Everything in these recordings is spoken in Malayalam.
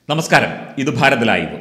നമസ്കാരം ഇത് ഭാരത് ലൈവ്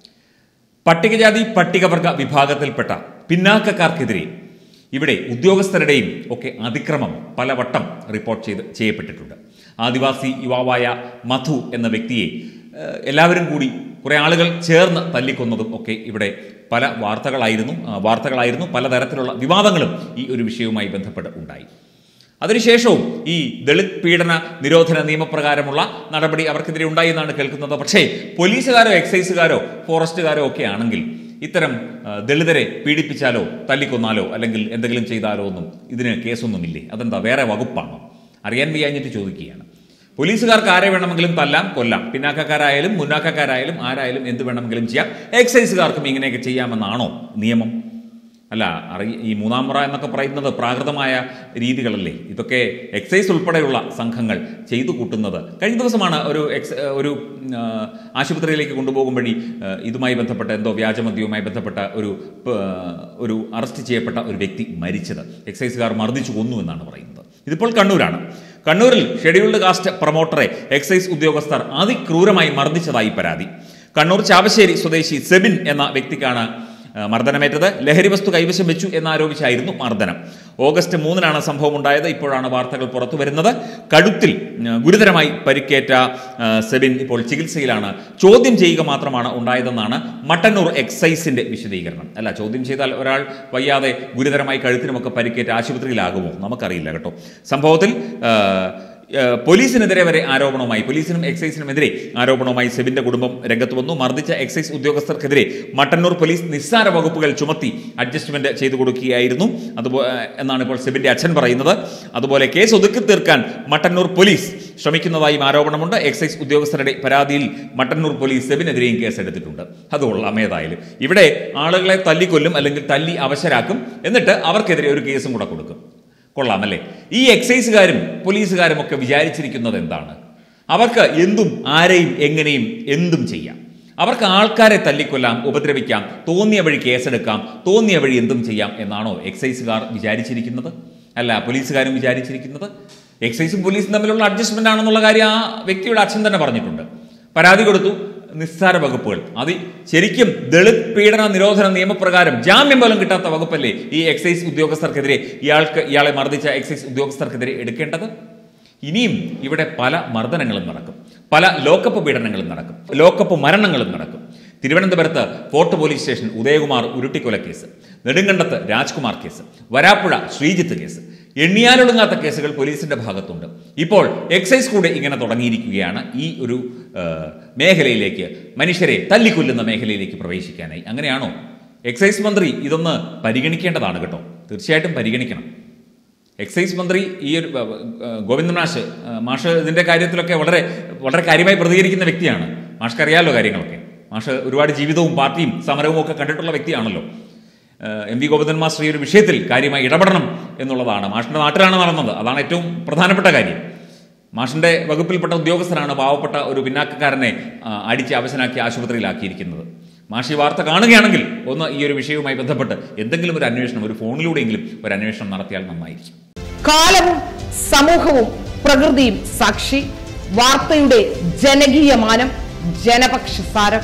പട്ടികജാതി പട്ടികവർഗ വിഭാഗത്തിൽപ്പെട്ട പിന്നാക്കക്കാർക്കെതിരെ ഇവിടെ ഉദ്യോഗസ്ഥരുടെയും ഒക്കെ അതിക്രമം പലവട്ടം റിപ്പോർട്ട് ചെയ്ത് ചെയ്യപ്പെട്ടിട്ടുണ്ട് ആദിവാസി യുവാവായ മധു എന്ന വ്യക്തിയെ ഏഹ്, എല്ലാവരും കൂടി കുറേ ആളുകൾ ചേർന്ന് തല്ലിക്കൊന്നതും ഒക്കെ ഇവിടെ പല വാർത്തകളായിരുന്നു ആ, വാർത്തകളായിരുന്നു പലതരത്തിലുള്ള വിവാദങ്ങളും ഈ ഒരു വിഷയവുമായി ബന്ധപ്പെട്ട് ഉണ്ടായി അതിനുശേഷവും ഈ ദളിത് പീഡന നിരോധന നിയമപ്രകാരമുള്ള നടപടി അവർക്കെതിരെ ഉണ്ടായി എന്നാണ് കേൾക്കുന്നത് പക്ഷേ പോലീസുകാരോ എക്സൈസുകാരോ ഫോറസ്റ്റുകാരോ ഒക്കെ ആണെങ്കിൽ ഇത്തരം ആ, ദളിതരെ പീഡിപ്പിച്ചാലോ തല്ലിക്കൊന്നാലോ അല്ലെങ്കിൽ എന്തെങ്കിലും ചെയ്താലോ ഒന്നും ഇതിന് കേസൊന്നുമില്ലേ അതെന്താ വേറെ വകുപ്പാണോ അറിയാൻ വയ്യാഞ്ഞിട്ട് ചോദിക്കുകയാണ് പോലീസുകാർക്ക് ആരെ വേണമെങ്കിലും തല്ലാം കൊല്ലാം പിന്നാക്കക്കാരായാലും മുന്നാക്കക്കാരായാലും ആരായാലും എന്ത് വേണമെങ്കിലും ചെയ്യാം എക്സൈസുകാർക്കും ഇങ്ങനെയൊക്കെ ചെയ്യാമെന്നാണോ നിയമം അല്ല അറി ഈ മൂന്നാം മുറ എന്നൊക്കെ പറയുന്നത് പ്രാകൃതമായ രീതികളല്ലേ ഇതൊക്കെ എക്സൈസ് ഉൾപ്പെടെയുള്ള സംഘങ്ങൾ ചെയ്തു കൂട്ടുന്നത് കഴിഞ്ഞ ദിവസമാണ് ഒരു എക്സ് ഒരു ഉം, ആ, ആശുപത്രിയിലേക്ക് കൊണ്ടുപോകും വഴി ആ, ഇതുമായി ബന്ധപ്പെട്ട എന്തോ വ്യാജമദ്യവുമായി ബന്ധപ്പെട്ട ഒരു പ- ഒരു അറസ്റ്റ് ചെയ്യപ്പെട്ട ഒരു വ്യക്തി മരിച്ചത് എക്സൈസുകാർ മർദ്ദിച്ചു കൊന്നു എന്നാണ് പറയുന്നത് ഇതിപ്പോൾ കണ്ണൂരാണ് കണ്ണൂരിൽ ഷെഡ്യൂൾഡ് കാസ്റ്റ് പ്രൊമോട്ടറെ എക്സൈസ് ഉദ്യോഗസ്ഥർ അതിക്രൂരമായി മർദ്ദിച്ചതായി പരാതി കണ്ണൂർ ചാവശ്ശേരി സ്വദേശി സെബിൻ എന്ന വ്യക്തിക്കാണ് ആ, മർദ്ദനമേറ്റത് ലഹരി വസ്തു കൈവശം വെച്ചു എന്നാരോപിച്ചായിരുന്നു മർദ്ദനം ഓഗസ്റ്റ് മൂന്നിനാണ് സംഭവം ഉണ്ടായത് ഇപ്പോഴാണ് വാർത്തകൾ പുറത്തു വരുന്നത് കഴുത്തിൽ ആ, ഗുരുതരമായി പരിക്കേറ്റ ആ, സെബിൻ ഇപ്പോൾ ചികിത്സയിലാണ് ചോദ്യം ചെയ്യുക മാത്രമാണ് ഉണ്ടായതെന്നാണ് മട്ടന്നൂർ എക്സൈസിന്റെ വിശദീകരണം അല്ല ചോദ്യം ചെയ്താൽ ഒരാൾ വയ്യാതെ ഗുരുതരമായി കഴുത്തിനുമൊക്കെ പരിക്കേറ്റ് ആശുപത്രിയിലാകുമോ നമുക്കറിയില്ല കേട്ടോ സംഭവത്തിൽ ആ, ഏഹ് പോലീസിനെതിരെ വരെ ആരോപണവുമായി പോലീസിനും എക്സൈസിനുമെതിരെ ആരോപണവുമായി സെബിന്റെ കുടുംബം രംഗത്ത് വന്നു മർദ്ദിച്ച എക്സൈസ് ഉദ്യോഗസ്ഥർക്കെതിരെ മട്ടന്നൂർ പോലീസ് നിസ്സാര വകുപ്പുകൾ ചുമത്തി അഡ്ജസ്റ്റ്മെന്റ് ചെയ്തു കൊടുക്കുകയായിരുന്നു അതുപോലെ എന്നാണ് ഇപ്പോൾ സെബിന്റെ അച്ഛൻ പറയുന്നത് അതുപോലെ കേസ് ഒതുക്കി തീർക്കാൻ മട്ടന്നൂർ പോലീസ് ശ്രമിക്കുന്നതായും ആരോപണമുണ്ട് എക്സൈസ് ഉദ്യോഗസ്ഥരുടെ പരാതിയിൽ മട്ടന്നൂർ പോലീസ് സെബിനെതിരെയും കേസെടുത്തിട്ടുണ്ട് അത് കൊള്ളാം ഏതായാലും ഇവിടെ ആളുകളെ തല്ലിക്കൊല്ലും അല്ലെങ്കിൽ തല്ലി അവശരാക്കും എന്നിട്ട് അവർക്കെതിരെ ഒരു കേസും കൂടെ കൊടുക്കും കൊള്ളാം അല്ലേ ഈ എക്സൈസുകാരും പോലീസുകാരും ഒക്കെ വിചാരിച്ചിരിക്കുന്നത് എന്താണ് അവർക്ക് എന്തും ആരെയും എങ്ങനെയും എന്തും ചെയ്യാം അവർക്ക് ആൾക്കാരെ തല്ലിക്കൊല്ലാം ഉപദ്രവിക്കാം തോന്നിയ വഴി കേസെടുക്കാം തോന്നിയ വഴി എന്തും ചെയ്യാം എന്നാണോ എക്സൈസുകാർ വിചാരിച്ചിരിക്കുന്നത് അല്ല പോലീസുകാരും വിചാരിച്ചിരിക്കുന്നത് എക്സൈസും പോലീസും തമ്മിലുള്ള അഡ്ജസ്റ്റ്മെന്റ് ആണെന്നുള്ള കാര്യം ആ വ്യക്തിയുടെ അച്ഛൻ തന്നെ പറഞ്ഞിട്ടുണ്ട് പരാതി കൊടുത്തു നിസ്സാര വകുപ്പുകൾ അത് ശരിക്കും ദളിത് പീഡന നിരോധന നിയമപ്രകാരം ജാമ്യം പോലും കിട്ടാത്ത വകുപ്പല്ലേ ഈ എക്സൈസ് ഉദ്യോഗസ്ഥർക്കെതിരെ ഇയാൾക്ക് ഇയാളെ മർദ്ദിച്ച എക്സൈസ് ഉദ്യോഗസ്ഥർക്കെതിരെ എടുക്കേണ്ടത് ഇനിയും ഇവിടെ പല മർദ്ദനങ്ങളും നടക്കും പല ലോക്കപ്പ് പീഡനങ്ങളും നടക്കും ലോക്കപ്പ് മരണങ്ങളും നടക്കും തിരുവനന്തപുരത്ത് ഫോർട്ട് പോലീസ് സ്റ്റേഷൻ ഉദയകുമാർ ഉരുട്ടിക്കൊല കേസ് നെടുങ്കണ്ടത്ത് രാജ്കുമാർ കേസ് വരാപ്പുഴ ശ്രീജിത്ത് കേസ് എണ്ണിയാലൊടുങ്ങാത്ത കേസുകൾ പോലീസിന്റെ ഭാഗത്തുണ്ട് ഇപ്പോൾ എക്സൈസ് കൂടെ ഇങ്ങനെ തുടങ്ങിയിരിക്കുകയാണ് ഈ ഒരു ആ, മേഖലയിലേക്ക് മനുഷ്യരെ തല്ലിക്കൊല്ലുന്ന മേഖലയിലേക്ക് പ്രവേശിക്കാനായി അങ്ങനെയാണോ എക്സൈസ് മന്ത്രി ഇതൊന്ന് പരിഗണിക്കേണ്ടതാണ് കേട്ടോ തീർച്ചയായിട്ടും പരിഗണിക്കണം എക്സൈസ് മന്ത്രി ഈ ഒരു ആ, ആ, ഗോവിന്ദൻ മാഷ് ആ, മാഷ് ഇതിന്റെ കാര്യത്തിലൊക്കെ വളരെ വളരെ കാര്യമായി പ്രതികരിക്കുന്ന വ്യക്തിയാണ് മാഷ്ക്ക് അറിയാലോ കാര്യങ്ങളൊക്കെ മാഷ് ഒരുപാട് ജീവിതവും പാർട്ടിയും സമരവും ഒക്കെ കണ്ടിട്ടുള്ള വ്യക്തിയാണല്ലോ ആ, എം വി ഗോവിന്ദൻ മാസ്റ്റർ ഈ ഒരു വിഷയത്തിൽ കാര്യമായി ഇടപെടണം എന്നുള്ളതാണ് മാഷിന്റെ നാട്ടിലാണ് നടന്നത് അതാണ് ഏറ്റവും പ്രധാനപ്പെട്ട കാര്യം മാഷിന്റെ വകുപ്പിൽപ്പെട്ട ഉദ്യോഗസ്ഥരാണ് പാവപ്പെട്ട ഒരു പിന്നാക്കക്കാരനെ ആ, അടിച്ച് അവശനാക്കി ആശുപത്രിയിലാക്കിയിരിക്കുന്നത് മാഷി വാർത്ത കാണുകയാണെങ്കിൽ ഒന്ന് ഈ ഒരു വിഷയവുമായി ബന്ധപ്പെട്ട് എന്തെങ്കിലും ഒരു അന്വേഷണം ഒരു ഫോണിലൂടെയെങ്കിലും ഒരു അന്വേഷണം നടത്തിയാൽ നന്നായിരിക്കും കാലവും സമൂഹവും പ്രകൃതിയും സാക്ഷി വാർത്തയുടെ ജനകീയ മാനം ജനപക്ഷസാരം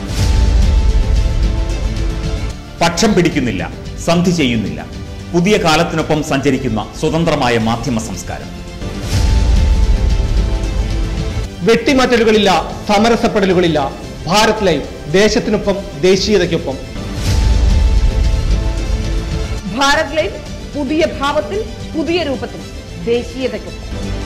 പക്ഷം പിടിക്കുന്നില്ല സന്ധി ചെയ്യുന്നില്ല പുതിയ കാലത്തിനൊപ്പം സഞ്ചരിക്കുന്ന സ്വതന്ത്രമായ മാധ്യമ സംസ്കാരം വെട്ടിമാറ്റലുകളില്ല സമരസപ്പെടലുകളില്ല ഭാരത് ലൈവ് ദേശത്തിനൊപ്പം ദേശീയതയ്ക്കൊപ്പം ഭാരത് ലൈവ് പുതിയ ഭാവത്തിൽ പുതിയ രൂപത്തിൽ ദേശീയതയ്ക്കൊപ്പം